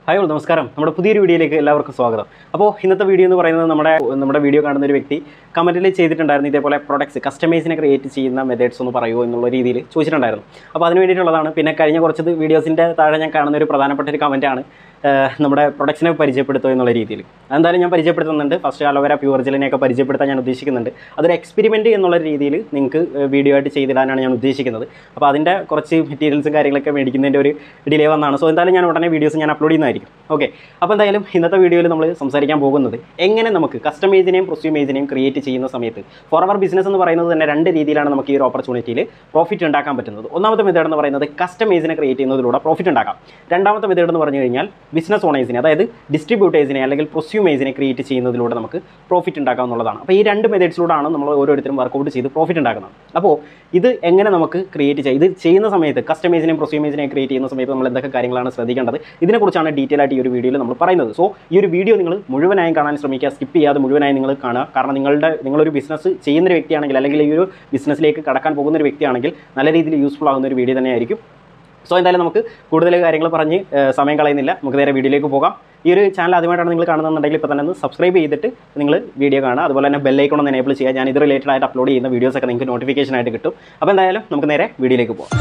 hi all നമസ്കാരം നമ്മുടെ പുതിയൊരു വീഡിയോയിലേക്ക് എല്ലാവർക്കും സ്വാഗതം അപ്പോൾ ഇന്നത്തെ വീഡിയോ എന്ന് പറയുന്നത് നമ്മുടെ നമ്മുടെ വീഡിയോ കാണുന്ന ഒരു വ്യക്തി കമൻറ്റിൽ ചെയ്തിട്ടുണ്ടായിരുന്നു ഇതേപോലെ പ്രൊഡക്ട്സ് കസ്റ്റമൈസിനെ ക്രിയേറ്റ് ചെയ്യുന്ന മെത്തേഡ്സ് ഒന്ന് പറയുമോ എന്നുള്ള രീതിയിൽ ചോദിച്ചിട്ടുണ്ടായിരുന്നു അപ്പോൾ അതിന് വേണ്ടിയിട്ടുള്ളതാണ് പിന്നെ കഴിഞ്ഞ കുറച്ച് വീഡിയോസിൻ്റെ താഴെ ഞാൻ കാണുന്ന ഒരു പ്രധാനപ്പെട്ട ഒരു കമൻറ്റാണ് നമ്മുടെ പ്രൊഡക്ട്സിനെ പരിചയപ്പെടുത്തുക എന്നുള്ള രീതിയിൽ എന്തായാലും ഞാൻ പരിചയപ്പെടുത്തുന്നുണ്ട് ഫസ്റ്റ് അലോവേര പ്യൂർ ജെല്ലിനെയൊക്കെ പരിചയപ്പെടുത്താൻ ഞാൻ ഉദ്ദേശിക്കുന്നുണ്ട് അതൊരു എക്സ്പെരിമെൻറ്റ് എന്നുള്ള രീതിയിൽ നിങ്ങൾക്ക് വീഡിയോ ആയിട്ട് ചെയ്തിടാനാണ് ഞാൻ ഉദ്ദേശിക്കുന്നത് അപ്പോൾ അതിൻ്റെ കുറച്ച് മെറ്റീരിയൽസും കാര്യങ്ങളൊക്കെ മേടിക്കുന്നതിൻ്റെ ഒരു ഡിലേ വന്നാണ് സോ എന്തായാലും ഞാൻ ഉടനെ വീഡിയോസ് ഞാൻ അപ്ലോഡ് ചെയ്യുന്നതായിരിക്കും ഓക്കെ അപ്പോൾ എന്തായാലും ഇന്നത്തെ വീഡിയോയിൽ നമ്മൾ സംസാരിക്കാൻ പോകുന്നത് എങ്ങനെ നമുക്ക് കസ്റ്റമൈസിനെയും പ്രൊസ്യൂമേജിനെയും ക്രിയേറ്റ് ചെയ്യുന്ന സമയത്ത് ഫോർ അവർ ബിസിനസ് എന്ന് പറയുന്നത് തന്നെ രണ്ട് രീതിയിലാണ് നമുക്ക് ഈ ഒരു ഓപ്പർച്യൂണിറ്റിയിൽ പ്രോഫിറ്റ് ഉണ്ടാക്കാൻ പറ്റുന്നത് ഒന്നാമത്തെ മെത്തേഡ് എന്ന് പറയുന്നത് കസ്റ്റമൈസിനെ ക്രിയേറ്റ് ചെയ്യുന്നതിലൂടെ പ്രോഫിറ്റ് ഉണ്ടാക്കാം രണ്ടാമത്തെ മെത്തേഡ് എന്ന് പറഞ്ഞു കഴിഞ്ഞാൽ ബിസിനസ് ഓണേഴ്സിനെ അതായത് ഡിസ്ട്രിബ്യൂട്ടേഴ്സിനെ അല്ലെങ്കിൽ പ്രൊസ്യൂമേഴ്സിനെ ക്രിയേറ്റ് ചെയ്യുന്നതിലൂടെ നമുക്ക് പ്രോഫിറ്റ് ഉണ്ടാക്കാം എന്നുള്ളതാണ് അപ്പോൾ ഈ രണ്ട് മെത്തേഡ്സിലൂടെയാണ് നമ്മൾ ഓരോരുത്തരും വർക്കൗട്ട് ചെയ്ത് പ്രോഫിറ്റ് ഉണ്ടാക്കുന്നത് അപ്പോൾ ഇത് എങ്ങനെ നമുക്ക് ക്രിയേറ്റ് ചെയ്യാം ഇത് ചെയ്യുന്ന സമയത്ത് കസ്റ്റമൈസിനെയും പ്രൊസ്യൂമേഴ്സിനെയും ക്രിയേറ്റ് ചെയ്യുന്ന സമയത്ത് നമ്മൾ എന്തൊക്കെ കാര്യങ്ങളാണ് ശ്രദ്ധിക്കേണ്ടത് ഇതിനെക്കുറിച്ചാണ് ഡീറ്റെയിൽ ആയിട്ട് ഈ ഒരു വീഡിയോയിൽ നമ്മൾ പറയുന്നത് സോ ഈ ഒരു വീഡിയോ നിങ്ങൾ മുഴുവനായും കാണാൻ ശ്രമിക്കുക സ്കിപ്പ് ചെയ്യാതെ മുഴുവനായി നിങ്ങൾ കാണുക കാരണം നിങ്ങളുടെ നിങ്ങളൊരു ബിസിനസ് ചെയ്യുന്ന ഒരു വ്യക്തിയാണെങ്കിൽ അല്ലെങ്കിൽ ഈ ഒരു ബിസിനസ്സിലേക്ക് കടക്കാൻ പോകുന്ന ഒരു വ്യക്തിയാണെങ്കിൽ നല്ല രീതിയിൽ യൂസ്ഫുൾ ആകുന്ന ഒരു വീഡിയോ തന്നെയായിരിക്കും സോ എന്തായാലും നമുക്ക് കൂടുതൽ കാര്യങ്ങൾ പറഞ്ഞ് ഏഹ്, സമയം കളയുന്നില്ല നമുക്ക് നേരെ വീഡിയോയിലേക്ക് പോകാം ഈ ഒരു ചാനൽ ആദ്യമായിട്ടാണ് നിങ്ങൾ കാണുന്നുണ്ടെങ്കിൽ ഇപ്പോൾ തന്നെ ഒന്ന് സബ്സ്ക്രൈബ് ചെയ്തിട്ട് നിങ്ങൾ വീഡിയോ കാണുക അതുപോലെ തന്നെ ബെല്ലൈക്കൺ ഒന്ന് എനേബിൾ ചെയ്യുക ഞാൻ ഇത് റിലേറ്റഡ് ആയിട്ട് അപ്ലോഡ് ചെയ്യുന്ന വീഡിയോസ് ഒക്കെ നിങ്ങൾക്ക് നോട്ടിഫിക്കേഷൻ ആയിട്ട് കിട്ടും അപ്പോൾ എന്തായാലും നമുക്ക് നേരെ വീഡിയോയിലേക്ക് പോകാം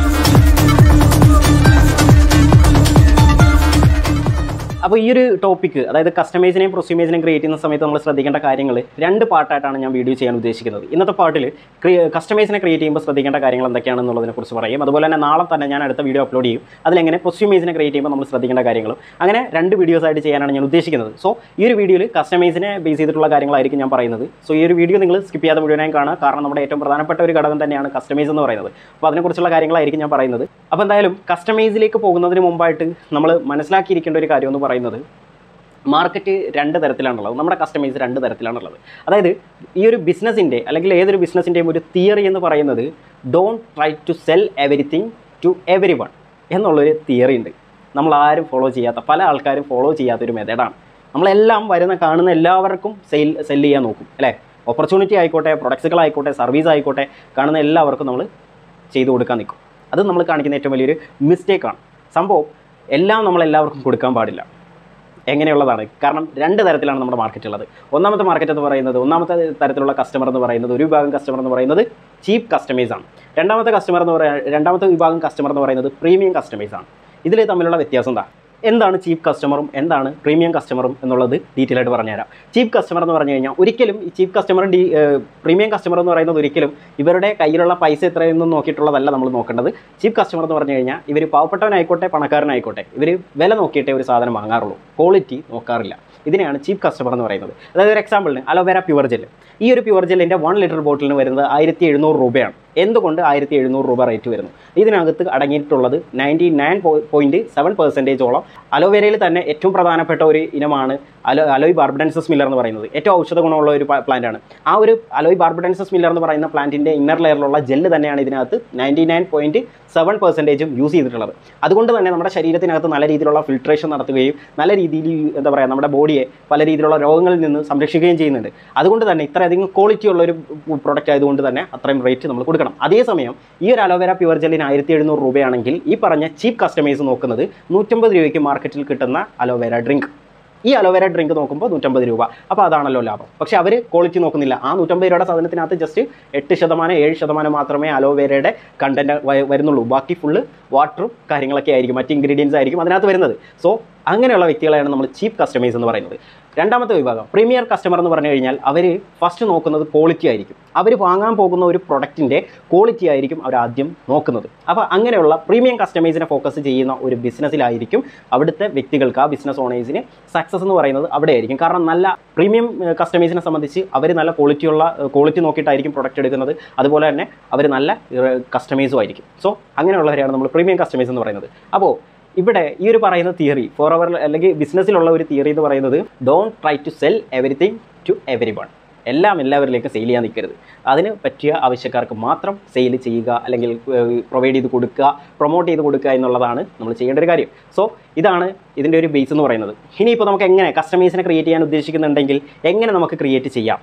അപ്പോൾ ഈ ഒരു ടോപ്പിക്ക് അതായത് കസ്റ്റമൈസിനെയും പ്രൊസ്യൂമേഴ്സിനെയും ക്രിയേറ്റ് ചെയ്യുന്ന സമയത്ത് നമ്മൾ ശ്രദ്ധിക്കേണ്ട കാര്യങ്ങൾ രണ്ട് പാർട്ടായിട്ടാണ് ഞാൻ വീഡിയോ ചെയ്യാൻ ഉദ്ദേശിക്കുന്നത് ഇന്നത്തെ പാർട്ടിൽ കസ്റ്റമൈസിനെ ക്രിയേറ്റ് ചെയ്യുമ്പോൾ ശ്രദ്ധിക്കേണ്ട കാര്യങ്ങൾ എന്തൊക്കെയാണെന്നുള്ളതിനെ കുറിച്ച് പറയും അതുപോലെ തന്നെ നാളെ തന്നെ ഞാൻ അടുത്ത വീഡിയോ അപ്ലോഡ് ചെയ്യും അതിലെങ്ങനെ പ്രൊസ്യൂമേഴ്സിനെ ക്രിയേറ്റ് ചെയ്യുമ്പോൾ നമ്മൾ ശ്രദ്ധിക്കേണ്ട കാര്യങ്ങളും അങ്ങനെ രണ്ട് വീഡിയോസ് ആയിട്ട് ചെയ്യാനാണ് ഞാൻ ഉദ്ദേശിക്കുന്നത് സോ ഈ ഒരു വീഡിയോയിൽ കസ്റ്റമൈസിനെ ബേസ് ചെയ്തിട്ടുള്ള കാര്യങ്ങളായിരിക്കും ഞാൻ പറയുന്നത് സോ ഈ ഒരു വീഡിയോ നിങ്ങൾ സ്കിപ്പ് ചെയ്യാതെ മുഴുവനായും കാണുക കാരണം നമ്മുടെ ഏറ്റവും പ്രധാനപ്പെട്ട ഒരു ഘടകം തന്നെയാണ് കസ്റ്റമൈസ് എന്ന് പറയുന്നത് അപ്പോൾ അതിനെക്കുറിച്ചുള്ള കാര്യങ്ങളായിരിക്കും ഞാൻ പറയുന്നത് അപ്പോൾ എന്തായാലും കസ്റ്റമൈസിലേക്ക് പോകുന്നതിന് മുമ്പായിട്ട് നമ്മൾ മനസ്സിലാക്കിയിരിക്കേണ്ട ഒരു കാര്യം എന്ന് പറയുന്നത് മാർക്കറ്റ് രണ്ട് തരത്തിലാണുള്ളത് നമ്മുടെ കസ്റ്റമൈസ് രണ്ട് തരത്തിലാണുള്ളത് അതായത് ഈ ഒരു ബിസിനസ്സിൻ്റെ അല്ലെങ്കിൽ ഏതൊരു ബിസിനസ്സിൻ്റെയും ഒരു തിയറി എന്ന് പറയുന്നത് don't try to sell everything to everyone എന്നുള്ളൊരു തിയറി ഉണ്ട് നമ്മൾ ആരും ഫോളോ ചെയ്യാത്ത പല ആൾക്കാരും ഫോളോ ചെയ്യാത്ത ഒരു മെത്തേഡാണ് നമ്മളെല്ലാം വരുന്ന കാണുന്ന എല്ലാവർക്കും സെയിൽ സെല് ചെയ്യാൻ നോക്കും അല്ലേ ഓപ്പർച്യൂണിറ്റി ആയിക്കോട്ടെ പ്രൊഡക്ട്സുകളായിക്കോട്ടെ സർവീസ് ആയിക്കോട്ടെ കാണുന്ന എല്ലാവർക്കും നമ്മൾ ചെയ്തു കൊടുക്കാൻ നിൽക്കും അത് നമ്മൾ കാണിക്കുന്ന ഏറ്റവും വലിയൊരു മിസ്റ്റേക്കാണ് സംഭവം എല്ലാം നമ്മൾ എല്ലാവർക്കും കൊടുക്കാൻ പാടില്ല എങ്ങനെയുള്ളതാണ് കാരണം രണ്ട് തരത്തിലാണ് നമ്മുടെ മാർക്കറ്റ് ഉള്ളത് ഒന്നാമത്തെ മാർക്കറ്റ് എന്ന് പറയുന്നത് ഒന്നാമത്തെ തരത്തിലുള്ള കസ്റ്റമർ എന്ന് പറയുന്നത് ഒരു വിഭാഗം കസ്റ്റമർ എന്ന് പറയുന്നത് ചീപ്പ് കസ്റ്റമൈസ് ആണ് രണ്ടാമത്തെ കസ്റ്റമർ എന്ന് പറയുന്നത് രണ്ടാമത്തെ വിഭാഗം കസ്റ്റമർ എന്ന് പറയുന്നത് പ്രീമിയം കസ്റ്റമൈസ് ആണ് ഇതിൽ തമ്മിലുള്ള വ്യത്യാസം എന്താ എന്താണ് ചീപ്പ് കസ്റ്റമറും എന്താണ് പ്രീമിയം കസ്റ്റമറും എന്നുള്ളത് ഡീറ്റെയിൽ ആയിട്ട് പറഞ്ഞുതരാം ചീപ്പ് കസ്റ്റമർ എന്ന് പറഞ്ഞു കഴിഞ്ഞാൽ ഒരിക്കലും ഈ ചീപ്പ് കസ്റ്റമറും ഡി പ്രീമിയം കസ്റ്റമർ എന്ന് പറയുന്നത് ഒരിക്കലും ഇവരുടെ കയ്യിലുള്ള പൈസ എത്രയെന്നും നോക്കിയിട്ടുള്ളതല്ല നമ്മൾ നോക്കേണ്ടത് ചീപ്പ് കസ്റ്റമർ എന്ന് പറഞ്ഞു കഴിഞ്ഞാൽ ഇവർ പാവപ്പെട്ടവനായിക്കോട്ടെ പണക്കാരനായിക്കോട്ടെ ഇവർ വില നോക്കിയിട്ടേ ഒരു സാധനം വാങ്ങാറുള്ളൂ ക്വാളിറ്റി നോക്കാറില്ല ഇതിനെയാണ് ചീപ്പ് കസ്റ്റമർ എന്ന് പറയുന്നത് അതായത് ഒരു എക്സാമ്പിളിന് അലോവേര പ്യുവർ ജെൽ ഈ ഒരു പ്യുവർ ജെല്ലിൻ്റെ വൺ ലിറ്റർ ബോട്ടിലിന് വരുന്നത് ആയിരത്തി എഴുന്നൂറ് രൂപയാണ് എന്തുകൊണ്ട് ആയിരത്തി എഴുന്നൂറ് രൂപ റേറ്റ് വരുന്നു ഇതിനകത്ത് അടങ്ങിയിട്ടുള്ളത് നയൻറ്റി നയൻ പോയിൻറ്റ് സെവൻ പെർസെൻറ്റേജോളം അലോവേരയിൽ തന്നെ ഏറ്റവും പ്രധാനപ്പെട്ട ഒരു ഇനമാണ് അലോ അലോയ് ബാർബഡൻസസ് മില്ലർ എന്ന് പറയുന്നത് ഏറ്റവും ഔഷധ ഗുണമുള്ള ഒരു പ്ലാന്റ് ആണ് ആ ഒരു അലോയ് ബാർബഡൻസസ് മില്ലർ എന്ന് പറയുന്ന പ്ലാന്റിൻ്റെ ഇന്നർ ലെയറിലുള്ള ജെല്ല് തന്നെയാണ് ഇതിനകത്ത് നയൻറ്റി നയൻ പോയിൻറ്റ് സെവൻ പെർസെൻറ്റേജും യൂസ് ചെയ്തിട്ടുള്ളത് അതുകൊണ്ട് തന്നെ നമ്മുടെ ശരീരത്തിനകത്ത് നല്ല രീതിയിലുള്ള ഫിൽട്രേഷൻ നടത്തുകയും നല്ല രീതിയിൽ ഈ എന്താ പറയുക നമ്മുടെ ബോഡിയെ പല രീതിയിലുള്ള രോഗങ്ങളിൽ നിന്ന് സംരക്ഷിക്കുകയും ചെയ്യുന്നുണ്ട് അതുകൊണ്ട് തന്നെ ഇത്രയധികം ക്വാളിറ്റി ഉള്ള ഒരു പ്രൊഡക്റ്റ് ആയതുകൊണ്ട് തന്നെ അത്രയും റേറ്റ് നമ്മൾ കൊടുക്കണം അതേസമയം ഈ ഒരു അലോവേര പ്യുവർ ജെല്ലിന് ആയിരത്തി എഴുന്നൂറ് രൂപയാണെങ്കിൽ ഈ പറഞ്ഞ ചീപ്പ് കസ്റ്റമൈസ് നോക്കുന്നത് നൂറ്റമ്പത് രൂപയ്ക്ക് മാർക്കറ്റിൽ കിട്ടുന്ന അലോവേര ഡ്രിങ്ക് ഈ അലോവേര ഡ്രിങ്ക് നോക്കുമ്പോൾ നൂറ്റമ്പത് രൂപ അപ്പോൾ അതാണല്ലോ ലാഭം പക്ഷേ അവർ ക്വാളിറ്റി നോക്കുന്നില്ല ആ നൂറ്റമ്പത് രൂപയുടെ സാധനത്തിനകത്ത് ജസ്റ്റ് എട്ട് ശതമാനം ഏഴ് ശതമാനം മാത്രമേ അലോവേരയുടെ കണ്ടന്റ് വരുന്നുള്ളൂ ബാക്കി ഫുള്ള് വാട്ടറും കാര്യങ്ങളൊക്കെ ആയിരിക്കും മറ്റ് ഇൻഗ്രീഡിയൻസ് ആയിരിക്കും അതിനകത്ത് വരുന്നത് സോ അങ്ങനെയുള്ള വ്യക്തികളെയാണ് നമ്മൾ ചീപ്പ് കസ്റ്റമൈസ് എന്ന് പറയുന്നത് രണ്ടാമത്തെ വിഭാഗം പ്രീമിയർ കസ്റ്റമർ എന്ന് പറഞ്ഞു കഴിഞ്ഞാൽ അവർ ഫസ്റ്റ് നോക്കുന്നത് ക്വാളിറ്റി ആയിരിക്കും അവർ വാങ്ങാൻ പോകുന്ന ഒരു പ്രൊഡക്റ്റിൻ്റെ ക്വാളിറ്റി ആയിരിക്കും അവർ ആദ്യം നോക്കുന്നത് അപ്പോൾ അങ്ങനെയുള്ള പ്രീമിയം കസ്റ്റമൈസിനെ ഫോക്കസ് ചെയ്യുന്ന ഒരു ബിസിനസ്സിലായിരിക്കും അവിടുത്തെ വ്യക്തികൾക്ക് ആ ബിസിനസ് ഓണേഴ്സിന് സക്സസ് എന്ന് പറയുന്നത് അവിടെ ആയിരിക്കും കാരണം നല്ല പ്രീമിയം കസ്റ്റമൈസിനെ സംബന്ധിച്ച് അവർ നല്ല ക്വാളിറ്റിയുള്ള ക്വാളിറ്റി നോക്കിയിട്ടായിരിക്കും പ്രൊഡക്റ്റ് എടുക്കുന്നത് അതുപോലെ തന്നെ അവർ നല്ല കസ്റ്റമൈസും ആയിരിക്കും സോ അങ്ങനെയുള്ളവരെയാണ് നമ്മൾ പ്രീമിയം കസ്റ്റമൈസ് എന്ന് പറയുന്നത് അപ്പോൾ ഇവിടെ ഈ ഒരു പറയുന്ന തിയറി ഫോർ അവർ അല്ലെങ്കിൽ ബിസിനസ്സിലുള്ള ഒരു തിയറി എന്ന് പറയുന്നത് don't try to sell everything to everyone എല്ലാം എല്ലാവരിലേക്കും സെയിൽ ചെയ്യാൻ നിൽക്കരുത് അതിന് പറ്റിയ ആവശ്യക്കാർക്ക് മാത്രം സെയിൽ ചെയ്യുക അല്ലെങ്കിൽ പ്രൊവൈഡ് ചെയ്ത് കൊടുക്കുക പ്രൊമോട്ട് ചെയ്ത് കൊടുക്കുക എന്നുള്ളതാണ് നമ്മൾ ചെയ്യേണ്ട ഒരു കാര്യം സോ ഇതാണ് ഇതിൻ്റെ ഒരു ബേസ് എന്ന് പറയുന്നത് ഇനിയിപ്പോൾ നമുക്ക് എങ്ങനെ കസ്റ്റമേഴ്സിനെ ക്രിയേറ്റ് ചെയ്യാൻ ഉദ്ദേശിക്കുന്നുണ്ടെങ്കിൽ എങ്ങനെ നമുക്ക് ക്രിയേറ്റ് ചെയ്യാം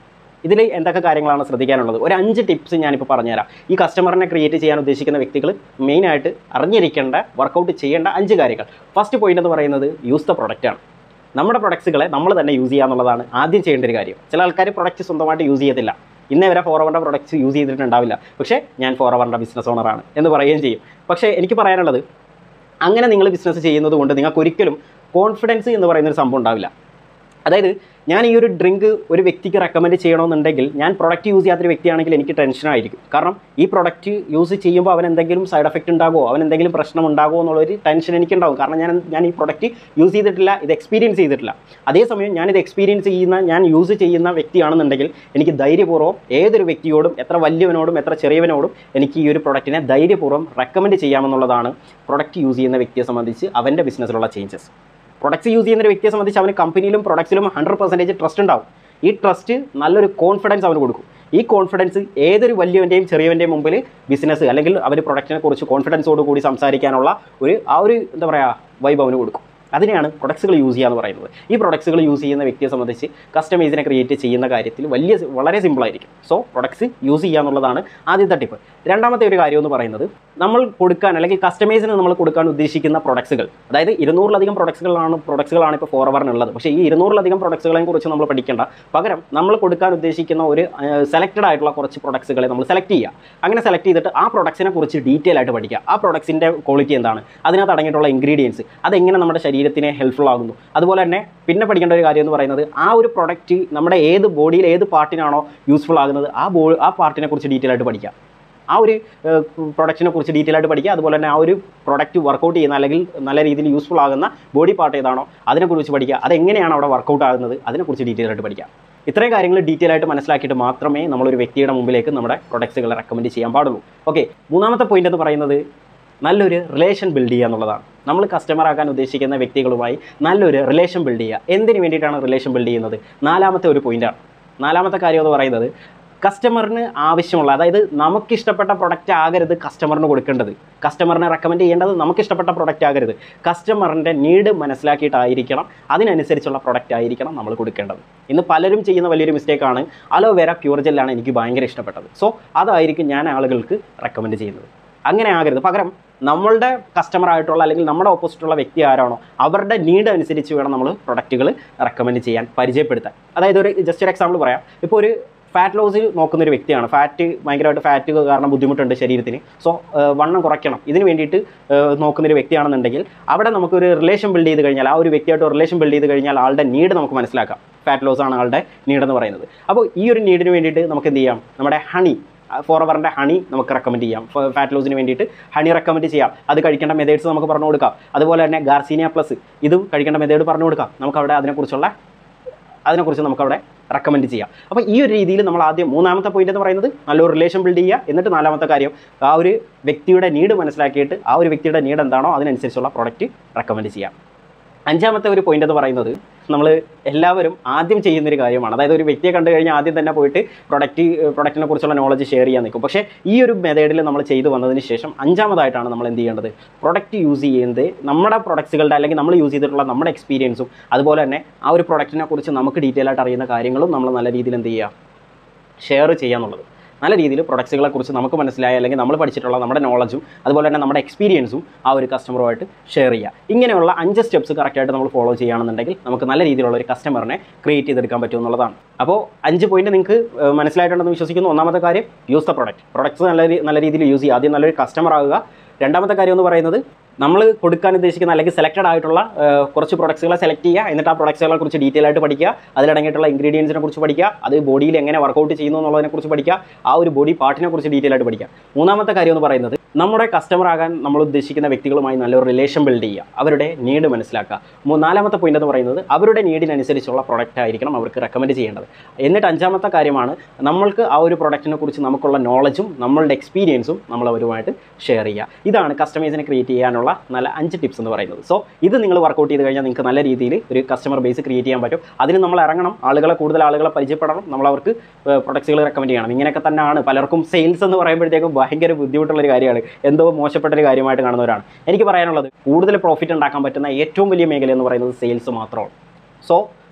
ഇതിൽ എന്തൊക്കെ കാര്യങ്ങളാണ് ശ്രദ്ധിക്കാനുള്ളത് ഒരു അഞ്ച് ടിപ്സ് ഞാനിപ്പോൾ പറഞ്ഞുതരാം ഈ കസ്റ്റമറിനെ ക്രിയേറ്റ് ചെയ്യാൻ ഉദ്ദേശിക്കുന്ന വ്യക്തികൾ മെയിനായിട്ട് അറിഞ്ഞിരിക്കേണ്ട വർക്കൗട്ട് ചെയ്യേണ്ട അഞ്ച് കാര്യങ്ങൾ ഫസ്റ്റ് പോയിന്റ് എന്ന് പറയുന്നത് യൂസ് ദ പ്രൊഡക്റ്റ് ആണ് നമ്മുടെ പ്രൊഡക്ട്സുകളെ നമ്മൾ തന്നെ യൂസ് ചെയ്യുക എന്നുള്ളതാണ് ആദ്യം ചെയ്യേണ്ട ഒരു കാര്യം ചില ആൾക്കാർ പ്രൊഡക്റ്റ് സ്വന്തമായിട്ട് യൂസ് ചെയ്യത്തില്ല ഇന്നേ വരെ ഫോർ അവറിൻ്റെ പ്രൊഡക്ട്സ് യൂസ് ചെയ്തിട്ടുണ്ടാവില്ല പക്ഷേ ഞാൻ ഫോർ അവറിൻ്റെ ബിസിനസ് ഓണറാണ് എന്ന് പറയുകയും ചെയ്യും പക്ഷേ എനിക്ക് പറയാനുള്ളത് അങ്ങനെ നിങ്ങൾ ബിസിനസ് ചെയ്യുന്നത് കൊണ്ട് നിങ്ങൾക്ക് ഒരിക്കലും കോൺഫിഡൻസ് എന്ന് പറയുന്നൊരു സംഭവം ഉണ്ടാവില്ല അതായത് ഞാൻ ഈ ഒരു ഡ്രിങ്ക് ഒരു വ്യക്തിക്ക് റെക്കമെൻഡ് ചെയ്യണമെന്നുണ്ടെങ്കിൽ ഞാൻ പ്രൊഡക്റ്റ് യൂസ് ചെയ്യാത്തൊരു വ്യക്തിയാണെങ്കിൽ എനിക്ക് ടെൻഷനായിരിക്കും കാരണം ഈ പ്രൊഡക്റ്റ് യൂസ് ചെയ്യുമ്പോൾ അവൻ എന്തെങ്കിലും സൈഡ് എഫക്റ്റ് ഉണ്ടാകുമോ അവൻ എന്തെങ്കിലും പ്രശ്നം ഉണ്ടാകുമോ എന്നുള്ളൊരു ടെൻഷൻ എനിക്കുണ്ടാവും കാരണം ഞാൻ ഞാൻ ഈ പ്രൊഡക്റ്റ് യൂസ് ചെയ്തിട്ടില്ല ഇത് എക്സ്പീരിയൻസ് ചെയ്തിട്ടില്ല അതേസമയം ഞാനിത് എക്സ്പീരിയൻസ് ചെയ്യുന്ന ഞാൻ യൂസ് ചെയ്യുന്ന വ്യക്തിയാണെന്നുണ്ടെങ്കിൽ എനിക്ക് ധൈര്യപൂർവ്വം ഏതൊരു വ്യക്തിയോടും എത്ര വലിയവനോടും എത്ര ചെറിയവനോടും എനിക്ക് ഈ ഒരു പ്രൊഡക്റ്റിനെ ധൈര്യപൂർവ്വം റെക്കമെൻഡ് ചെയ്യാമെന്നുള്ളതാണ് പ്രൊഡക്റ്റ് യൂസ് ചെയ്യുന്ന വ്യക്തിയെ സംബന്ധിച്ച് അവൻ്റെ ബിസിനസ്സിലുള്ള ചേഞ്ചസ് പ്രൊഡക്ട്സ് യൂസ് ചെയ്യുന്ന ഒരു വ്യക്തിയെ സംബന്ധിച്ച് അവന് കമ്പനിയിലും പ്രൊഡക്ട്സിലും ഹൺഡ്രഡ് പെർസെൻറ്റേജ് ട്രസ്റ്റ് ഉണ്ടാവും ഈ ട്രസ്റ്റ് നല്ലൊരു കോൺഫിഡൻസ് അവന് കൊടുക്കും ഈ കോൺഫിഡൻസ് ഏതൊരു വലിയവൻ്റെയും ചെറിയവൻ്റെയും മുമ്പിൽ ബിസിനസ് അല്ലെങ്കിൽ അവർ പ്രൊഡക്റ്റിനെ കുറിച്ച് കോൺഫിഡൻസോട് കൂടി സംസാരിക്കാനുള്ള ഒരു ആ ഒരു എന്താ പറയുക വൈബ് അവന് കൊടുക്കും അതിനെയാണ് പ്രൊഡക്ട്സുകൾ യൂസ് ചെയ്യുക എന്ന് പറയുന്നത് ഈ പ്രൊഡക്ട്സുകൾ യൂസ് ചെയ്യുന്ന വ്യക്തിയെ സംബന്ധിച്ച് കസ്റ്റമൈസിനെ ക്രിയേറ്റ് ചെയ്യുന്ന കാര്യത്തിൽ വലിയ വളരെ സിമ്പിളായിരിക്കും സോ പ്രൊഡക്ട്സ് യൂസ് ചെയ്യുക എന്നുള്ളതാണ് ആദ്യത്തെ ടിപ്പ് രണ്ടാമത്തെ ഒരു കാര്യം എന്ന് പറയുന്നത് നമ്മൾ കൊടുക്കാൻ അല്ലെങ്കിൽ കസ്റ്റമൈസിന് നമ്മൾ കൊടുക്കാൻ ഉദ്ദേശിക്കുന്ന പ്രൊഡക്ട്സുകൾ അതായത് ഇരുന്നൂറിലധികം പ്രൊഡക്ട്സുകളാണ് പ്രൊഡക്ട്സുകളാണ് ഇപ്പോൾ ഫോർ ഉള്ളത് പക്ഷേ ഈ ഇരുന്നൂറിലധികം പ്രൊഡക്ട്സുകളെ കുറിച്ച് നമ്മൾ പഠിക്കേണ്ട പകരം നമ്മൾ കൊടുക്കാൻ ഉദ്ദേശിക്കുന്ന ഒരു സെലക്റ്റഡ് ആയിട്ടുള്ള കുറച്ച് പ്രൊഡക്ട്സുകളെ നമ്മൾ സെലക്ട് ചെയ്യുക അങ്ങനെ സെലക്ട് ചെയ്തിട്ട് ആ പ്രൊഡക്ട്സിനെ കുറിച്ച് ഡീറ്റെയിൽ ആയിട്ട് പഠിക്കുക ആ പ്രൊഡക്ട്സിൻ്റെ ക്വാളിറ്റി എന്താണ് അതിനകത്ത് അടങ്ങിയിട്ടുള്ള ഇൻഗ്രീഡിയൻസ് അതെങ്ങനെ നമ്മുടെ ശരീരത്തിന് ഹെൽപ്ഫുൾ ആകുന്നു അതുപോലെ തന്നെ പിന്നെ പഠിക്കേണ്ട ഒരു കാര്യം എന്ന് പറയുന്നത് ആ ഒരു പ്രൊഡക്റ്റ് നമ്മുടെ ഏത് ബോഡിയിൽ ഏത് പാർട്ടിനാണോ യൂസ്ഫുൾ ആകുന്നത് ആ ബോ ആ പാർട്ടിനെ കുറിച്ച് ഡീറ്റെയിൽ ആയിട്ട് പഠിക്കുക ആ ഒരു പ്രൊഡക്റ്റിനെ കുറിച്ച് ഡീറ്റെയിൽ ആയിട്ട് പഠിക്കുക അതുപോലെ തന്നെ ആ ഒരു പ്രൊഡക്റ്റ് വർക്കൗട്ട് ചെയ്യുന്ന അല്ലെങ്കിൽ നല്ല രീതിയിൽ യൂസ്ഫുൾ ആകുന്ന ബോഡി പാർട്ട് ഏതാണോ അതിനെക്കുറിച്ച് പഠിക്കുക അതെങ്ങനെയാണ് അവിടെ വർക്കൗട്ട് ആകുന്നത് അതിനെക്കുറിച്ച് ഡീറ്റെയിൽ ആയിട്ട് പഠിക്കുക ഇത്രയും കാര്യങ്ങൾ ഡീറ്റെയിൽ ആയിട്ട് മനസ്സിലാക്കിയിട്ട് മാത്രമേ നമ്മളൊരു വ്യക്തിയുടെ മുമ്പിലേക്ക് നമ്മുടെ പ്രൊഡക്ട്സുകളെ റെക്കമെൻഡ് ചെയ്യാൻ പാടുള്ളൂ ഓക്കെ മൂന്നാമത്തെ പോയിന്റ് എന്ന് പറയുന്നത് നല്ലൊരു റിലേഷൻ ബിൽഡ് ചെയ്യുക എന്നുള്ളതാണ് നമ്മൾ കസ്റ്റമർ ആക്കാൻ ഉദ്ദേശിക്കുന്ന വ്യക്തികളുമായി നല്ലൊരു റിലേഷൻ ബിൽഡ് ചെയ്യുക എന്തിനു വേണ്ടിയിട്ടാണ് റിലേഷൻ ബിൽഡ് ചെയ്യുന്നത് നാലാമത്തെ ഒരു പോയിന്റാണ് നാലാമത്തെ കാര്യം എന്ന് പറയുന്നത് കസ്റ്റമറിന് ആവശ്യമുള്ള അതായത് നമുക്കിഷ്ടപ്പെട്ട പ്രൊഡക്റ്റ് ആകരുത് കസ്റ്റമറിന് കൊടുക്കേണ്ടത് കസ്റ്റമറിനെ റെക്കമെൻഡ് ചെയ്യേണ്ടത് നമുക്കിഷ്ടപ്പെട്ട പ്രൊഡക്റ്റ് ആകരുത് കസ്റ്റമറിൻ്റെ നീഡ് മനസ്സിലാക്കിയിട്ടായിരിക്കണം അതിനനുസരിച്ചുള്ള പ്രൊഡക്റ്റ് ആയിരിക്കണം നമ്മൾ കൊടുക്കേണ്ടത് ഇന്ന് പലരും ചെയ്യുന്ന വലിയൊരു മിസ്റ്റേക്കാണ് അലോവേര പ്യൂർ ജെല്ലാണ് എനിക്ക് ഭയങ്കര ഇഷ്ടപ്പെട്ടത് സോ അതായിരിക്കും ഞാൻ ആളുകൾക്ക് റെക്കമെൻഡ് ചെയ്യുന്നത് അങ്ങനെ ആകരുത് പകരം നമ്മളുടെ കസ്റ്റമർ ആയിട്ടുള്ള അല്ലെങ്കിൽ നമ്മുടെ ഓപ്പോസിറ്റുള്ള വ്യക്തി ആരാണോ അവരുടെ നീഡ് അനുസരിച്ച് വേണം നമ്മൾ പ്രൊഡക്റ്റുകൾ റെക്കമെൻഡ് ചെയ്യാൻ പരിചയപ്പെടുത്താൻ അതായത് ഒരു ജസ്റ്റ് ഒരു എക്സാമ്പിൾ പറയാം ഇപ്പോൾ ഒരു ഫാറ്റ് ലോസ് നോക്കുന്ന ഒരു വ്യക്തിയാണ് ഫാറ്റ് ഭയങ്കരമായിട്ട് ഫാറ്റ് കാരണം ബുദ്ധിമുട്ടുണ്ട് ശരീരത്തിന് സോ വണ്ണം കുറയ്ക്കണം ഇതിന് വേണ്ടിയിട്ട് ഏഹ്, നോക്കുന്ന ഒരു വ്യക്തിയാണെന്നുണ്ടെങ്കിൽ അവിടെ നമുക്കൊരു റിലേഷൻ ബിൽഡ് ചെയ്ത് കഴിഞ്ഞാൽ ആ ഒരു വ്യക്തിയായിട്ട് റിലേഷൻ ബിൽഡ് ചെയ്ത് കഴിഞ്ഞാൽ ആളുടെ നീഡ് നമുക്ക് മനസ്സിലാക്കാം ഫാറ്റ് ലോസ് ആണ് ആളുടെ നീഡ് എന്ന് പറയുന്നത് അപ്പോൾ ഈ ഒരു നീഡിന് വേണ്ടിയിട്ട് നമുക്ക് എന്ത് ചെയ്യാം നമ്മുടെ ഹണി ഫോർ അവറിൻ്റെ ഹണി നമുക്ക് റെക്കമെൻഡ് ചെയ്യാം ഫാറ്റ് ലോസിന് വേണ്ടിയിട്ട് ഹണി റെക്കമെൻഡ് ചെയ്യാം അത് കഴിക്കേണ്ട മെത്തേഡ്സ് നമുക്ക് പറഞ്ഞു കൊടുക്കാം അതുപോലെ തന്നെ ഗാർസീനിയ പ്ലസ് ഇതും കഴിക്കേണ്ട മെത്തേഡ് പറഞ്ഞു കൊടുക്കാം നമുക്ക് അവിടെ അതിനെക്കുറിച്ചുള്ള അതിനെക്കുറിച്ച് നമുക്ക് അവിടെ റെക്കമെൻഡ് ചെയ്യാം അപ്പോൾ ഈ ഒരു രീതിയിൽ നമ്മൾ ആദ്യം മൂന്നാമത്തെ പോയിന്റ് എന്ന് പറയുന്നത് നല്ലൊരു റിലേഷൻ ബിൽഡ് ചെയ്യുക എന്നിട്ട് നാലാമത്തെ കാര്യം ആ ഒരു വ്യക്തിയുടെ നീഡ് മനസ്സിലാക്കിയിട്ട് ആ ഒരു വ്യക്തിയുടെ നീഡ് എന്താണോ അതിനനുസരിച്ചുള്ള പ്രോഡക്റ്റ് റെക്കമെൻഡ് ചെയ്യാം അഞ്ചാമത്തെ ഒരു പോയിന്റ് എന്ന് പറയുന്നത് നമ്മൾ എല്ലാവരും ആദ്യം ചെയ്യുന്നൊരു കാര്യമാണ് അതായത് ഒരു വ്യക്തിയെ കണ്ടു കഴിഞ്ഞാൽ ആദ്യം തന്നെ പോയിട്ട് പ്രൊഡക്റ്റ് പ്രൊഡക്റ്റിനെ കുറിച്ചുള്ള നോളജ് ഷെയർ ചെയ്യാൻ നിൽക്കും പക്ഷേ ഈ ഒരു മെത്തേഡിൽ നമ്മൾ ചെയ്തു വന്നതിന് ശേഷം അഞ്ചാമതായിട്ടാണ് നമ്മൾ എന്ത് ചെയ്യേണ്ടത് പ്രൊഡക്റ്റ് യൂസ് ചെയ്യുന്നത് നമ്മുടെ പ്രൊഡക്ട്സുകളുടെ അല്ലെങ്കിൽ നമ്മൾ യൂസ് ചെയ്തിട്ടുള്ള നമ്മുടെ എക്സ്പീരിയൻസും അതുപോലെ തന്നെ ആ ഒരു പ്രൊഡക്റ്റിനെ കുറിച്ച് നമുക്ക് ഡീറ്റെയിൽ ആയിട്ട് അറിയുന്ന കാര്യങ്ങളും നമ്മൾ നല്ല രീതിയിൽ എന്ത് ചെയ്യുക ഷെയർ ചെയ്യുക എന്നുള്ളത് നല്ല രീതിയിൽ പ്രൊഡക്ട്സുകളെ കുറിച്ച് നമുക്ക് മനസ്സിലായ അല്ലെങ്കിൽ നമ്മൾ പഠിച്ചിട്ടുള്ള നമ്മുടെ നോളജും അതുപോലെ തന്നെ നമ്മുടെ എക്സ്പീരിയൻസും ആ ഒരു കസ്റ്റമറുമായിട്ട് ഷെയർ ചെയ്യുക ഇങ്ങനെയുള്ള അഞ്ച് സ്റ്റെപ്സ് കറക്റ്റായിട്ട് നമ്മൾ ഫോളോ ചെയ്യുകയാണെന്നുണ്ടെങ്കിൽ നമുക്ക് നല്ല രീതിയിലുള്ള ഒരു കസ്റ്റമറിനെ ക്രിയേറ്റ് ചെയ്തെടുക്കാൻ പറ്റും എന്നുള്ളതാണ് അപ്പോൾ അഞ്ച് പോയിന്റ് നിങ്ങൾക്ക് ഏഹ്, മനസ്സിലായിട്ടുണ്ടെന്ന് വിശ്വസിക്കുന്നു ഒന്നാമത്തെ കാര്യം യൂസ് ദ പ്രൊഡക്റ്റ് പ്രൊഡക്ട്സ് നല്ല രീ- നല്ല രീതിയിൽ യൂസ് ചെയ്യുക ആദ്യം നല്ലൊരു കസ്റ്റമർ ആകുക രണ്ടാമത്തെ കാര്യം എന്ന് പറയുന്നത് നമ്മൾ കൊടുക്കാൻ ഉദ്ദേശിക്കുന്ന അല്ലെങ്കിൽ സെലക്റ്റഡ് ആയിട്ടുള്ള ഏഹ്, കുറച്ച് പ്രൊഡക്ട്സുകളെ സെലക്ട് ചെയ്യുക എന്നിട്ട് ആ പ്രൊഡക്ട്സുകളെ കുറിച്ച് ഡീറ്റെയിൽ ആയിട്ട് പഠിക്കുക അതിലടങ്ങിയിട്ടുള്ള ഇൻഗ്രീഡിയൻസിനെ കുറിച്ച് പഠിക്കുക അത് ബോഡിയിൽ എങ്ങനെ വർക്കൗട്ട് ചെയ്യുന്നു എന്നുള്ളതിനെ കുറിച്ച് പഠിക്കുക ആ ഒരു ബോഡി പാർട്ടിനെ കുറിച്ച് ഡീറ്റെയിൽ ആയിട്ട് പഠിക്കുക മൂന്നാമത്തെ കാര്യം എന്ന് പറയുന്നത് നമ്മുടെ കസ്റ്റമർ ആകാൻ നമ്മൾ ഉദ്ദേശിക്കുന്ന വ്യക്തികളുമായി നല്ലൊരു റിലേഷൻ ബിൽഡ് ചെയ്യുക അവരുടെ നീഡ് മനസ്സിലാക്കുക മൂ- നാലാമത്തെ പോയിന്റ് എന്ന് പറയുന്നത് അവരുടെ നീഡിനനുസരിച്ചുള്ള പ്രൊഡക്റ്റ് ആയിരിക്കണം അവർക്ക് റെക്കമെൻഡ് ചെയ്യേണ്ടത് എന്നിട്ട് അഞ്ചാമത്തെ കാര്യമാണ് നമ്മൾക്ക് ആ ഒരു പ്രൊഡക്റ്റിനെ കുറിച്ച് നമുക്കുള്ള നോളജും നമ്മളുടെ എക്സ്പീരിയൻസും നമ്മൾ അവരുമായിട്ട് ഷെയർ ചെയ്യുക ഇതാണ് കസ്റ്റമൈസിനെ ക്രിയേറ്റ് ചെയ്യാനുള്ള നല്ല അഞ്ച് ടിപ്സ് എന്ന് പറയുന്നത് സോ ഇത് നിങ്ങൾ വർക്കൗട്ട് ചെയ്ത് കഴിഞ്ഞാൽ നിങ്ങൾക്ക് നല്ല രീതിയിൽ ഒരു കസ്റ്റമർ ബേസ് ക്രിയേറ്റ് ചെയ്യാൻ പറ്റും അതിന് നമ്മൾ ഇറങ്ങണം ആളുകളെ കൂടുതൽ ആളുകളെ പരിചയപ്പെടണം നമ്മൾ അവർക്ക് പ്രൊഡക്ട്സുകൾ റെക്കമെൻഡ് ചെയ്യണം ഇങ്ങനെയൊക്കെ തന്നെയാണ് പലർക്കും സെയിൽസ് എന്ന് പറയുമ്പോഴത്തേക്കും ഭയങ്കര ബുദ്ധിമുട്ടുള്ള ഒരു കാര്യമാണ് എന്തോ മോശപ്പെട്ട ഒരു കാര്യമായിട്ട് കാണുന്നവരാണ് എനിക്ക് പറയാനുള്ളത് കൂടുതൽ പ്രോഫിറ്റ് ഉണ്ടാക്കാൻ പറ്റുന്ന ഏറ്റവും വലിയ മേഖല എന്ന് പറയുന്നത് സെയിൽസ് മാത്രമാണ് സോ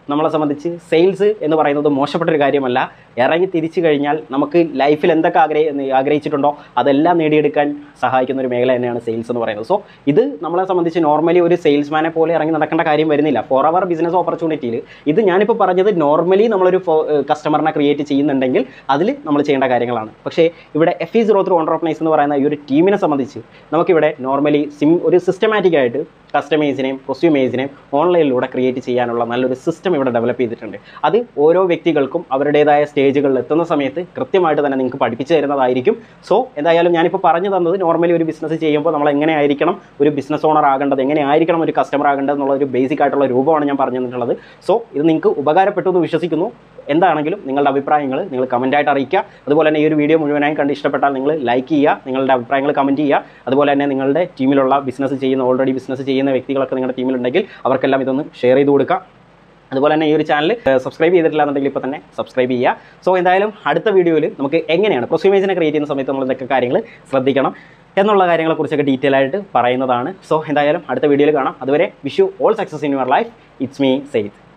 നമ്മളെ സംബന്ധിച്ച് സെയിൽസ് എന്ന് പറയുന്നത് മോശപ്പെട്ട ഒരു കാര്യമല്ല ഇറങ്ങി തിരിച്ചു കഴിഞ്ഞാൽ നമുക്ക് ലൈഫിൽ എന്തൊക്കെ ആഗ്രഹി ആഗ്രഹിച്ചിട്ടുണ്ടോ അതെല്ലാം നേടിയെടുക്കാൻ സഹായിക്കുന്ന ഒരു മേഖല തന്നെയാണ് സെയിൽസ് എന്ന് പറയുന്നത് സോ ഇത് നമ്മളെ സംബന്ധിച്ച് നോർമലി ഒരു സെയിൽസ്മാനെ പോലെ ഇറങ്ങി നടക്കേണ്ട കാര്യം വരുന്നില്ല ഫോർ അവർ ബിസിനസ് ഓപ്പർച്യൂണിറ്റിയിൽ ഇത് ഞാനിപ്പോൾ പറഞ്ഞത് നോർമലി നമ്മളൊരു കസ്റ്റമറിനെ ക്രിയേറ്റ് ചെയ്യുന്നുണ്ടെങ്കിൽ അതിൽ നമ്മൾ ചെയ്യേണ്ട കാര്യങ്ങളാണ് പക്ഷേ ഇവിടെ എഫ് ഇ സീറോ ത്രീ ഓൺട്രോപ്പനൈസ് എന്ന് പറയുന്ന ഈ ഒരു ടീമിനെ സംബന്ധിച്ച് നമുക്കിവിടെ നോർമലി സിം ഒരു സിസ്റ്റമാറ്റിക് ആയിട്ട് കസ്റ്റമേഴ്സിനെയും പ്രൊസ്യൂമേഴ്സിനെയും ഓൺലൈനിലൂടെ ക്രിയേറ്റ് ചെയ്യാനുള്ള നല്ലൊരു സിസ്റ്റം ഇവിടെ ഡെവലപ്പ് ചെയ്തിട്ടുണ്ട് അത് ഓരോ വ്യക്തികൾക്കും അവരുടേതായ സ്റ്റേജുകളിൽ എത്തുന്ന സമയത്ത് കൃത്യമായിട്ട് തന്നെ നിങ്ങൾക്ക് പഠിപ്പിച്ചു തരുന്നതായിരിക്കും സോ എന്തായാലും ഞാനിപ്പോൾ പറഞ്ഞു തന്നത് നോർമലി ഒരു ബിസിനസ് ചെയ്യുമ്പോൾ നമ്മൾ എങ്ങനെ ആയിരിക്കണം ഒരു ബിസിനസ് ഓണർ ആകേണ്ടത് എങ്ങനെ ആയിരിക്കണം ഒരു കസ്റ്റമർ ആകേണ്ടത് എന്നുള്ള ഒരു ബേസിക് ആയിട്ടുള്ള രൂപമാണ് ഞാൻ പറഞ്ഞു തന്നിട്ടുള്ളത് സോ ഇത് നിങ്ങൾക്ക് ഉപകാരപ്പെട്ടു എന്ന് വിശ്വസിക്കുന്നു എന്താണെങ്കിലും നിങ്ങളുടെ അഭിപ്രായങ്ങൾ നിങ്ങൾ കമൻറ്റായിട്ട് അറിയിക്കുക അതുപോലെ തന്നെ ഈ ഒരു വീഡിയോ മുഴുവനായും കണ്ട് ഇഷ്ടപ്പെട്ടാൽ നിങ്ങൾ ലൈക്ക് ചെയ്യുക നിങ്ങളുടെ അഭിപ്രായങ്ങൾ കമൻറ്റ് ചെയ്യുക അതുപോലെ തന്നെ നിങ്ങളുടെ ടീമിലുള്ള ബിസിനസ് ചെയ്യുന്ന ഓൾറെഡി ബിസിനസ് ചെയ്യുന്ന വ്യക്തികളൊക്കെ നിങ്ങളുടെ ടീമിലുണ്ടെങ്കിൽ അവർക്കെല്ലാം ഇതൊന്ന് ഷെയർ ചെയ്ത് കൊടുക്കുക അതുപോലെ തന്നെ ഈ ഒരു ചാനൽ സബ്സ്ക്രൈബ് ചെയ്തിട്ടില്ല എന്നുണ്ടെങ്കിൽ ഇപ്പോൾ തന്നെ സബ്സ്ക്രൈബ് ചെയ്യുക സോ എന്തായാലും അടുത്ത വീഡിയോയിൽ നമുക്ക് എങ്ങനെയാണ് പ്രൊസ്യൂമേജിനെ ക്രിയേറ്റ് ചെയ്യുന്ന സമയത്ത് നമ്മൾ ഇതൊക്കെ കാര്യങ്ങൾ ശ്രദ്ധിക്കണം എന്നുള്ള കാര്യങ്ങളെക്കുറിച്ചൊക്കെ ഡീറ്റെയിൽ ആയിട്ട് പറയുന്നതാണ് സോ എന്തായാലും അടുത്ത വീഡിയോയിൽ കാണാം അതുവരെ wish you all success in your life it's me സെയ്ത്ത്